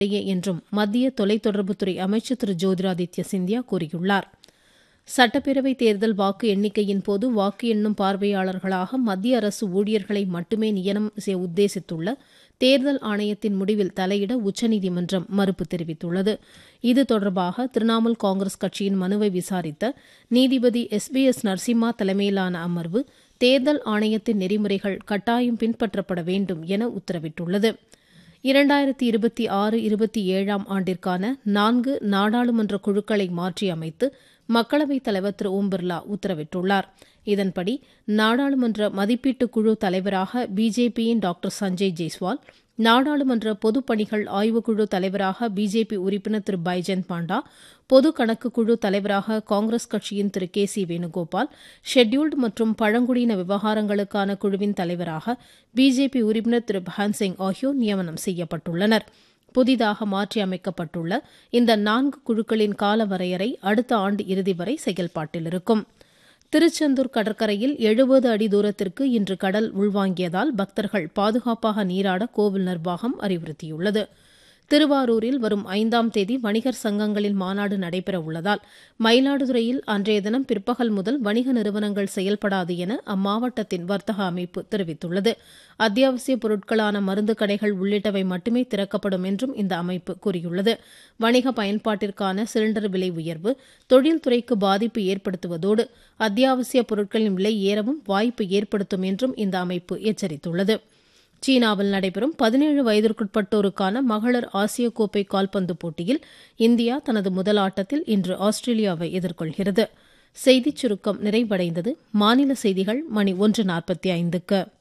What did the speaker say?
என்றும் மத்திய தொலைத்தொடர்புத்துறை அமைச்சர் திரு ஜோதிராதித்ய சிந்தியா கூறியுள்ளார் சட்டப்பேரவை தேர்தல் வாக்கு எண்ணிக்கையின் போது வாக்கு எண்ணும் பார்வையாளர்களாக மத்திய அரசு ஊழியர்களை மட்டுமே நியமனம் செய்ய உத்தேசித்துள்ள தேர்தல் ஆணையத்தின் முடிவில் தலையிட உச்சநீதிமன்றம் மறுப்பு தெரிவித்துள்ளது இது தொடர்பாக திரிணாமுல் காங்கிரஸ் கட்சியின் மனுவை விசாரித்த நீதிபதி எஸ் பி எஸ் நரசிம்மா தலைமையிலான அமர்வு தேர்தல் ஆணையத்தின் நெறிமுறைகள் கட்டாயம் பின்பற்றப்பட வேண்டும் என உத்தரவிட்டுள்ளது இரண்டாயிரத்தி இருபத்தி ஆறு இருபத்தி ஏழாம் ஆண்டிற்கான நான்கு நாடாளுமன்ற குழுக்களை மாற்றியமைத்து மக்களவைத் தலைவர் திரு ஓம் பிர்லா உத்தரவிட்டுள்ளார் இதன்படி நாடாளுமன்ற மதிப்பீட்டு குழு தலைவராக பிஜேபியின் டாக்டர் சஞ்சய் ஜெய்ஸ்வால் நாடாளுமன்ற பொதுப்பணிகள் ஆய்வுக்குழு தலைவராக பிஜேபி உறுப்பினர் திரு பைஜெயந்த் பாண்டா பொது கணக்கு குழு தலைவராக காங்கிரஸ் கட்சியின் திரு கே சி வேணுகோபால் ஷெட்யூல்டு மற்றும் பழங்குடியின விவகாரங்களுக்கான குழுவின் தலைவராக பிஜேபி உறுப்பினர் திரு பஹன்சிங் ஆகியோர் நியமனம் செய்யப்பட்டுள்ளனா் புதிதாக மாற்றியமைக்கப்பட்டுள்ள இந்த நான்கு குழுக்களின் கால வரையறை அடுத்த ஆண்டு இறுதி வரை செயல்பாட்டில் இருக்கும் திருச்செந்தூர் கடற்கரையில் எழுபது அடி தூரத்திற்கு இன்று கடல் உள்வாங்கியதால் பக்தர்கள் பாதுகாப்பாக நீராட கோவில் நிர்வாகம் அறிவுறுத்தியுள்ளது திருவாரூரில் வரும் ஐந்தாம் தேதி வணிகர் சங்கங்களின் மாநாடு நடைபெற உள்ளதால் மயிலாடுதுறையில் அன்றைய தினம் பிற்பகல் முதல் வணிக நிறுவனங்கள் செயல்படாது என அம்மாவட்டத்தின் வர்த்தக அமைப்பு தெரிவித்துள்ளது அத்தியாவசிய பொருட்களான மருந்து கடைகள் உள்ளிட்டவை மட்டுமே திறக்கப்படும் என்றும் இந்த அமைப்பு கூறியுள்ளது வணிக பயன்பாட்டிற்கான சிலிண்டர் விலை உயர்வு தொழில்துறைக்கு பாதிப்பு ஏற்படுத்துவதோடு அத்தியாவசிய பொருட்களின் விலை ஏறவும் வாய்ப்பு ஏற்படுத்தும் என்றும் இந்த அமைப்பு எச்சரித்துள்ளது சீனாவில் நடைபெறும் பதினேழு வயதிற்குட்பட்டோருக்கான மகளிர் ஆசிய கோப்பை கால்பந்து போட்டியில் இந்தியா தனது முதல் ஆட்டத்தில் இன்று ஆஸ்திரேலியாவை எதிர்கொள்கிறது செய்திச் சுருக்கம் நிறைவடைந்தது மாநில செய்திகள் மணி ஒன்று நாற்பத்தி ஐந்துக்கு